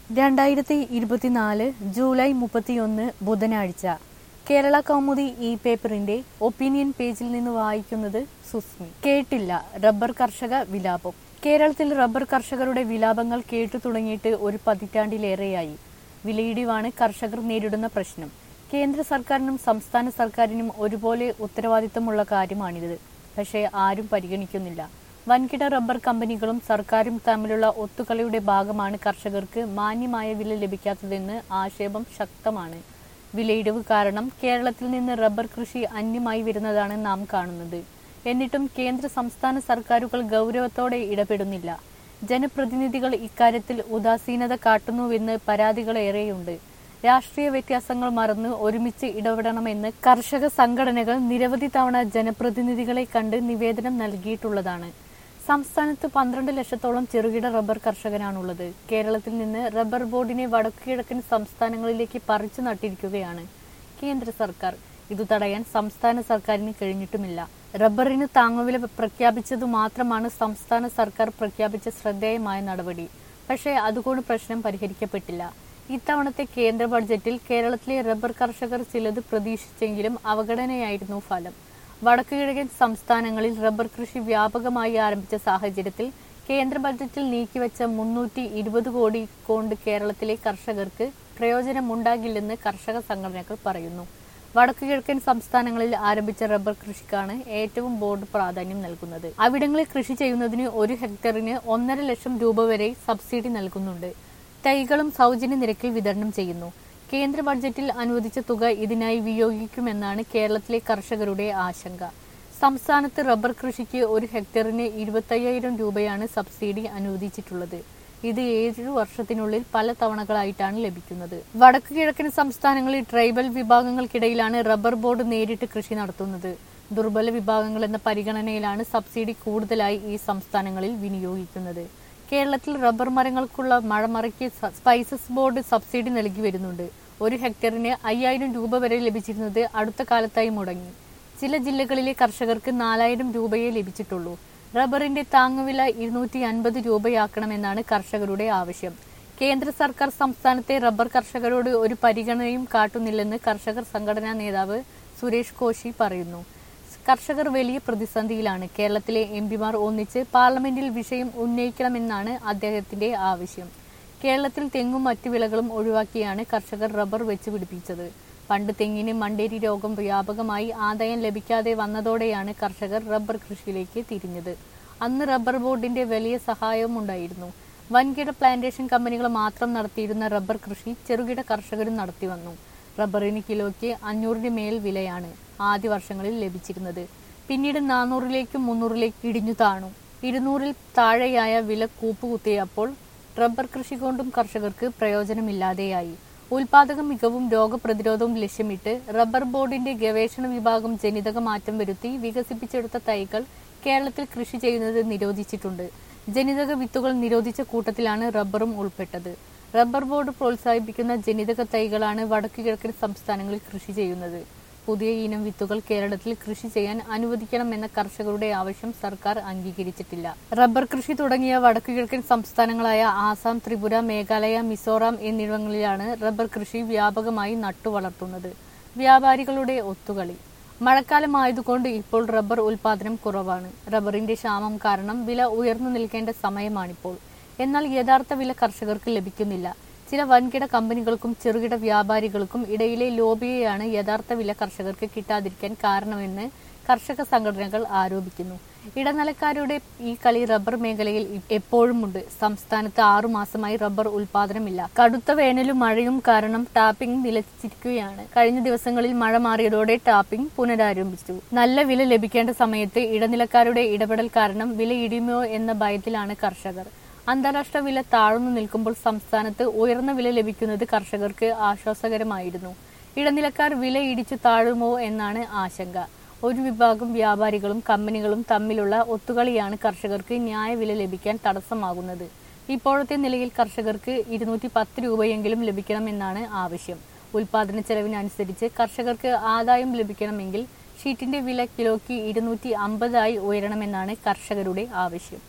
രണ്ടായിരത്തി ഇരുപത്തിനാല് ജൂലൈ മുപ്പത്തിയൊന്ന് ബുധനാഴ്ച കേരള കൗമുദി ഈ പേപ്പറിന്റെ ഒപ്പീനിയൻ പേജിൽ നിന്ന് വായിക്കുന്നത് സുസ്മി കേട്ടില്ല റബ്ബർ കർഷക വിലാപം കേരളത്തിൽ റബ്ബർ കർഷകരുടെ വിലാപങ്ങൾ കേട്ടു തുടങ്ങിയിട്ട് ഒരു പതിറ്റാണ്ടിലേറെയായി വിലയിടിവാണ് കർഷകർ നേരിടുന്ന പ്രശ്നം കേന്ദ്ര സർക്കാരിനും സംസ്ഥാന സർക്കാരിനും ഒരുപോലെ ഉത്തരവാദിത്തമുള്ള കാര്യമാണിത് പക്ഷേ ആരും പരിഗണിക്കുന്നില്ല വൻകിട റബ്ബർ കമ്പനികളും സർക്കാരും തമ്മിലുള്ള ഒത്തുകളിയുടെ ഭാഗമാണ് കർഷകർക്ക് മാന്യമായ വില ലഭിക്കാത്തതെന്ന് ആക്ഷേപം ശക്തമാണ് വിലയിടിവ് കാരണം കേരളത്തിൽ നിന്ന് റബ്ബർ കൃഷി അന്യമായി വരുന്നതാണ് നാം കാണുന്നത് എന്നിട്ടും കേന്ദ്ര സംസ്ഥാന സർക്കാരുകൾ ഗൗരവത്തോടെ ഇടപെടുന്നില്ല ജനപ്രതിനിധികൾ ഇക്കാര്യത്തിൽ ഉദാസീനത കാട്ടുന്നുവെന്ന് പരാതികളേറെയുണ്ട് രാഷ്ട്രീയ വ്യത്യാസങ്ങൾ മറന്ന് ഒരുമിച്ച് ഇടപെടണമെന്ന് കർഷക സംഘടനകൾ നിരവധി തവണ ജനപ്രതിനിധികളെ കണ്ട് നിവേദനം നൽകിയിട്ടുള്ളതാണ് സംസ്ഥാനത്ത് പന്ത്രണ്ട് ലക്ഷത്തോളം ചെറുകിട റബ്ബർ കർഷകരാണുള്ളത് കേരളത്തിൽ നിന്ന് റബ്ബർ ബോർഡിനെ വടക്കുകിഴക്കൻ സംസ്ഥാനങ്ങളിലേക്ക് പറിച്ചു നട്ടിരിക്കുകയാണ് കേന്ദ്ര സർക്കാർ ഇത് തടയാൻ സംസ്ഥാന സർക്കാരിന് കഴിഞ്ഞിട്ടുമില്ല റബ്ബറിന് താങ്ങുവില പ്രഖ്യാപിച്ചതു മാത്രമാണ് സംസ്ഥാന സർക്കാർ പ്രഖ്യാപിച്ച ശ്രദ്ധേയമായ നടപടി പക്ഷേ അതുകൊണ്ട് പ്രശ്നം പരിഹരിക്കപ്പെട്ടില്ല ഇത്തവണത്തെ കേന്ദ്ര ബഡ്ജറ്റിൽ കേരളത്തിലെ റബ്ബർ കർഷകർ ചിലത് പ്രതീക്ഷിച്ചെങ്കിലും അവഗണനയായിരുന്നു ഫലം വടക്കു കിഴക്കൻ സംസ്ഥാനങ്ങളിൽ റബ്ബർ കൃഷി വ്യാപകമായി ആരംഭിച്ച സാഹചര്യത്തിൽ കേന്ദ്ര ബഡ്ജറ്റിൽ നീക്കിവെച്ച മുന്നൂറ്റി ഇരുപത് കോടി കൊണ്ട് കേരളത്തിലെ കർഷകർക്ക് പ്രയോജനമുണ്ടാകില്ലെന്ന് കർഷക സംഘടനകൾ പറയുന്നു വടക്കു കിഴക്കൻ സംസ്ഥാനങ്ങളിൽ ആരംഭിച്ച റബ്ബർ കൃഷിക്കാണ് ഏറ്റവും ബോർഡ് പ്രാധാന്യം നൽകുന്നത് അവിടങ്ങളിൽ കൃഷി ചെയ്യുന്നതിന് ഒരു ഹെക്ടറിന് ഒന്നര ലക്ഷം രൂപ വരെ സബ്സിഡി നൽകുന്നുണ്ട് തൈകളും സൗജന്യ നിരക്കിൽ വിതരണം ചെയ്യുന്നു കേന്ദ്ര ബഡ്ജറ്റിൽ അനുവദിച്ച തുക ഇതിനായി വിനിയോഗിക്കുമെന്നാണ് കേരളത്തിലെ കർഷകരുടെ ആശങ്ക സംസ്ഥാനത്ത് റബ്ബർ കൃഷിക്ക് ഒരു ഹെക്ടറിന് ഇരുപത്തയ്യായിരം രൂപയാണ് സബ്സിഡി അനുവദിച്ചിട്ടുള്ളത് ഇത് ഏഴു വർഷത്തിനുള്ളിൽ പല തവണകളായിട്ടാണ് ലഭിക്കുന്നത് വടക്കു കിഴക്കൻ സംസ്ഥാനങ്ങളിൽ ട്രൈബൽ വിഭാഗങ്ങൾക്കിടയിലാണ് റബ്ബർ ബോർഡ് നേരിട്ട് കൃഷി നടത്തുന്നത് ദുർബല വിഭാഗങ്ങൾ എന്ന പരിഗണനയിലാണ് സബ്സിഡി കൂടുതലായി ഈ സംസ്ഥാനങ്ങളിൽ വിനിയോഗിക്കുന്നത് കേരളത്തിൽ റബ്ബർ മരങ്ങൾക്കുള്ള മഴമറയ്ക്ക് സ്പൈസസ് ബോർഡ് സബ്സിഡി നൽകി വരുന്നുണ്ട് ഒരു ഹെക്ടറിന് അയ്യായിരം രൂപ വരെ ലഭിച്ചിരുന്നത് അടുത്ത കാലത്തായി മുടങ്ങി ചില ജില്ലകളിലെ കർഷകർക്ക് നാലായിരം രൂപയെ ലഭിച്ചിട്ടുള്ളൂ റബ്ബറിന്റെ താങ്ങുവില ഇരുന്നൂറ്റി അൻപത് രൂപയാക്കണമെന്നാണ് കർഷകരുടെ ആവശ്യം കേന്ദ്ര സർക്കാർ സംസ്ഥാനത്തെ റബ്ബർ കർഷകരോട് ഒരു പരിഗണനയും കാട്ടുന്നില്ലെന്ന് കർഷകർ സംഘടനാ നേതാവ് സുരേഷ് കോശി പറയുന്നു കർഷകർ വലിയ പ്രതിസന്ധിയിലാണ് കേരളത്തിലെ എം പിമാർ ഒന്നിച്ച് പാർലമെന്റിൽ വിഷയം ഉന്നയിക്കണമെന്നാണ് അദ്ദേഹത്തിന്റെ ആവശ്യം കേരളത്തിൽ തെങ്ങും മറ്റു വിളകളും ഒഴിവാക്കിയാണ് കർഷകർ റബ്ബർ വെച്ച് പിടിപ്പിച്ചത് പണ്ട് തെങ്ങിന് മണ്ടേരി രോഗം വ്യാപകമായി ആദായം ലഭിക്കാതെ വന്നതോടെയാണ് കർഷകർ റബ്ബർ കൃഷിയിലേക്ക് തിരിഞ്ഞത് അന്ന് റബ്ബർ ബോർഡിന്റെ വലിയ സഹായവും ഉണ്ടായിരുന്നു വൻകിട പ്ലാന്റേഷൻ കമ്പനികൾ മാത്രം നടത്തിയിരുന്ന റബ്ബർ കൃഷി ചെറുകിട കർഷകരും നടത്തി വന്നു റബ്ബറിന് കിലോയ്ക്ക് അഞ്ഞൂറിന് മേൽ വിലയാണ് ആദ്യ വർഷങ്ങളിൽ ലഭിച്ചിരുന്നത് പിന്നീട് നാനൂറിലേക്കും മുന്നൂറിലേക്ക് ഇടിഞ്ഞു താണു ഇരുന്നൂറിൽ താഴെയായ വില കൂപ്പുകുത്തിയപ്പോൾ റബ്ബർ കൃഷി കൊണ്ടും കർഷകർക്ക് പ്രയോജനമില്ലാതെയായി ഉൽപാദക മികവും രോഗപ്രതിരോധവും ലക്ഷ്യമിട്ട് റബ്ബർ ബോർഡിന്റെ ഗവേഷണ വിഭാഗം ജനിതക മാറ്റം വരുത്തി വികസിപ്പിച്ചെടുത്ത തൈകൾ കേരളത്തിൽ കൃഷി ചെയ്യുന്നത് നിരോധിച്ചിട്ടുണ്ട് ജനിതക വിത്തുകൾ നിരോധിച്ച കൂട്ടത്തിലാണ് റബ്ബറും ഉൾപ്പെട്ടത് റബ്ബർ ബോർഡ് പ്രോത്സാഹിപ്പിക്കുന്ന ജനിതക തൈകളാണ് വടക്കു കിഴക്കൻ സംസ്ഥാനങ്ങളിൽ കൃഷി ചെയ്യുന്നത് പുതിയ ഇനം വിത്തുകൾ കേരളത്തിൽ കൃഷി ചെയ്യാൻ അനുവദിക്കണമെന്ന കർഷകരുടെ ആവശ്യം സർക്കാർ അംഗീകരിച്ചിട്ടില്ല റബ്ബർ കൃഷി തുടങ്ങിയ വടക്കു കിഴക്കൻ സംസ്ഥാനങ്ങളായ ആസാം ത്രിപുര മേഘാലയ മിസോറാം എന്നിവിടങ്ങളിലാണ് റബ്ബർ കൃഷി വ്യാപകമായി നട്ടുവളർത്തുന്നത് വ്യാപാരികളുടെ ഒത്തുകളി മഴക്കാലമായതുകൊണ്ട് ഇപ്പോൾ റബ്ബർ ഉൽപാദനം കുറവാണ് റബ്ബറിന്റെ ക്ഷാമം കാരണം വില ഉയർന്നു നിൽക്കേണ്ട സമയമാണിപ്പോൾ എന്നാൽ യഥാർത്ഥ വില കർഷകർക്ക് ലഭിക്കുന്നില്ല ചില വൻകിട കമ്പനികൾക്കും ചെറുകിട വ്യാപാരികൾക്കും ഇടയിലെ ലോബിയെയാണ് യഥാർത്ഥ വില കർഷകർക്ക് കിട്ടാതിരിക്കാൻ കാരണമെന്ന് കർഷക സംഘടനകൾ ആരോപിക്കുന്നു ഇടനിലക്കാരുടെ ഈ കളി റബ്ബർ മേഖലയിൽ എപ്പോഴും ഉണ്ട് സംസ്ഥാനത്ത് ആറു മാസമായി റബ്ബർ ഉൽപാദനമില്ല കടുത്ത വേനലും മഴയും കാരണം ടാപ്പിംഗ് നിലച്ചിരിക്കുകയാണ് കഴിഞ്ഞ ദിവസങ്ങളിൽ മഴ മാറിയതോടെ ടാപ്പിംഗ് പുനരാരംഭിച്ചു നല്ല വില ലഭിക്കേണ്ട സമയത്ത് ഇടനിലക്കാരുടെ ഇടപെടൽ കാരണം വില ഇടിയുമോ എന്ന ഭയത്തിലാണ് കർഷകർ അന്താരാഷ്ട്ര വില താഴ്ന്നു നിൽക്കുമ്പോൾ സംസ്ഥാനത്ത് ഉയർന്ന വില ലഭിക്കുന്നത് കർഷകർക്ക് ആശ്വാസകരമായിരുന്നു ഇടനിലക്കാർ വില ഇടിച്ചു താഴുമോ എന്നാണ് ആശങ്ക ഒരു വിഭാഗം വ്യാപാരികളും കമ്പനികളും തമ്മിലുള്ള ഒത്തുകളിയാണ് കർഷകർക്ക് ന്യായവില ലഭിക്കാൻ തടസ്സമാകുന്നത് ഇപ്പോഴത്തെ നിലയിൽ കർഷകർക്ക് ഇരുന്നൂറ്റി പത്ത് രൂപയെങ്കിലും ലഭിക്കണമെന്നാണ് ആവശ്യം ഉൽപാദന ചെലവിനനുസരിച്ച് കർഷകർക്ക് ആദായം ലഭിക്കണമെങ്കിൽ ഷീറ്റിന്റെ വില കിലോയ്ക്ക് ഇരുന്നൂറ്റി അമ്പതായി ഉയരണമെന്നാണ് കർഷകരുടെ ആവശ്യം